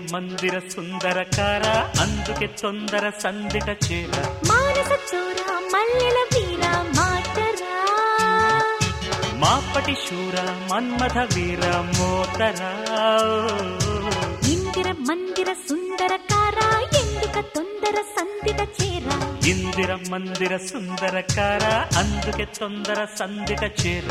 మందిర సుందరకార అందుకే తొందర సందిట చేర మానస చోర మల్లెల వీర మాటరా మాపటి శూర మన్మథ వీర మోతరా ఇందిర మందిర సుందర కారా ఎందుక తొందర సందిట చేరా ఇందిర మందిర సుందరకార అందుకే తొందర సందిట చేర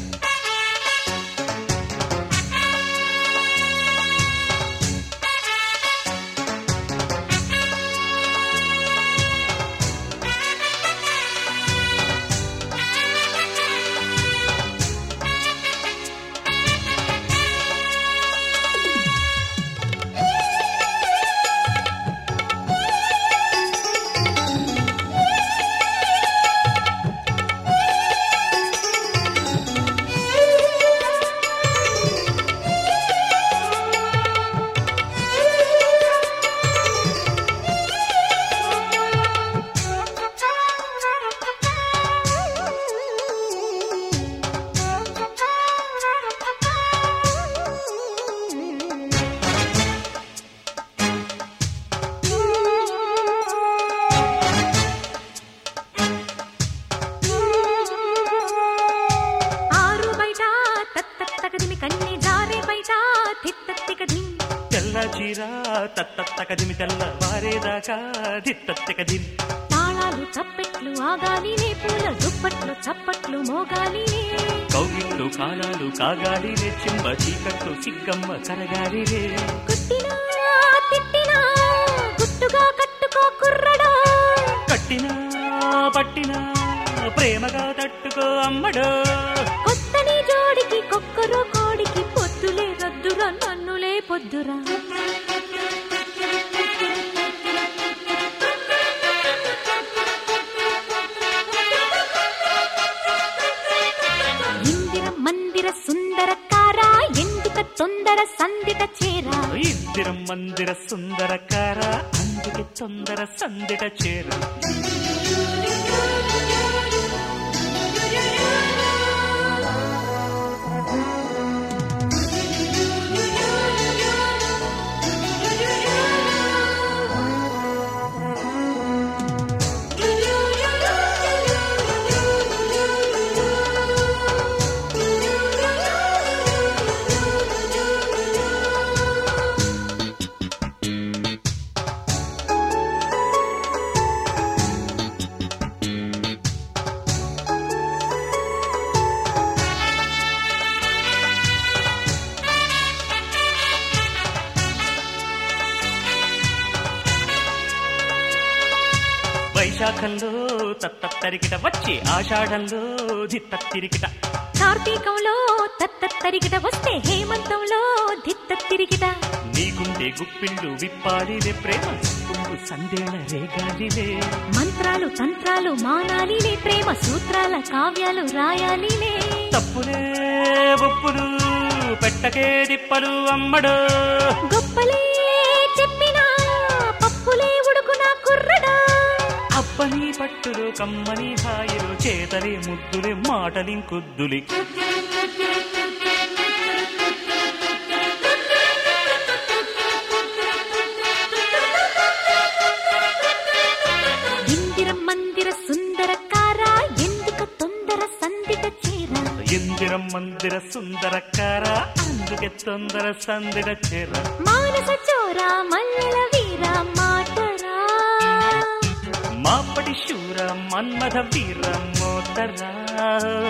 ఆరు బయట తత్తత్తకదిమి కన్ని జారే బయట తిత్తత్తికదిం తెల్ల చీర తత్తత్తకదిమి తెల్ల వారేదాకా దిత్తత్తకదిమి తాళాలు చప్పెట్లు ఆగాలినే పూల దుప్పట్లు చప్పట్లు మోగాలినే కౌగిళ్ళు కాలాలు కాగాలి రే చింబ చీకట్లు సిగ్గమ్మ కరగాలి రే కుట్టినా తిట్టినా గుట్టుగా కట్టుకో కుర్రడా కట్టినా పట్టినా ప్రేమగా తట్టుకో అమ్మడో కొత్తని జోడికి కొక్కరో కోడికి పొద్దులే రద్దురా నన్నులే పొద్దురా ఇందిర మందిర సుందర కారా ఎందుక తొందర సందిట చేరా ఇందిరం మందిర సుందరకార అందుకే తొందర సందిట చేరు వైశాఖంలో తత్తరికిట వచ్చి ఆషాఢంలో దిత్తరికిట కార్తీకంలో తత్తరిగిట వస్తే హేమంతంలో దిత్త తిరిగిట నీకుండే గుప్పిళ్ళు విప్పాలిలే ప్రేమ కుంగు సందేళ రేగాలిలే మంత్రాలు తంత్రాలు మానాలిలే ప్రేమ సూత్రాల కావ్యాలు రాయాలిలే తప్పులే ఒప్పులు పెట్టకే దిప్పలు అమ్మడు గొప్పలే చెప్పినా పప్పులే ఉడుకున కుర్రడా అబ్బని పట్టులు కమ్మని హాయిలు చేతలే ముద్దులే మాటలింకుద్దులి ఇందిర మందిర సుందర కారా ఎందుక తొందర సందిట చేరా ఇందిరం మందిర సుందరకార అందుకే తొందర సందిడ చేర మానస చోరా మల్లెల వీర మాటరా మాపటి శూర మన్మథ వీర మోతరా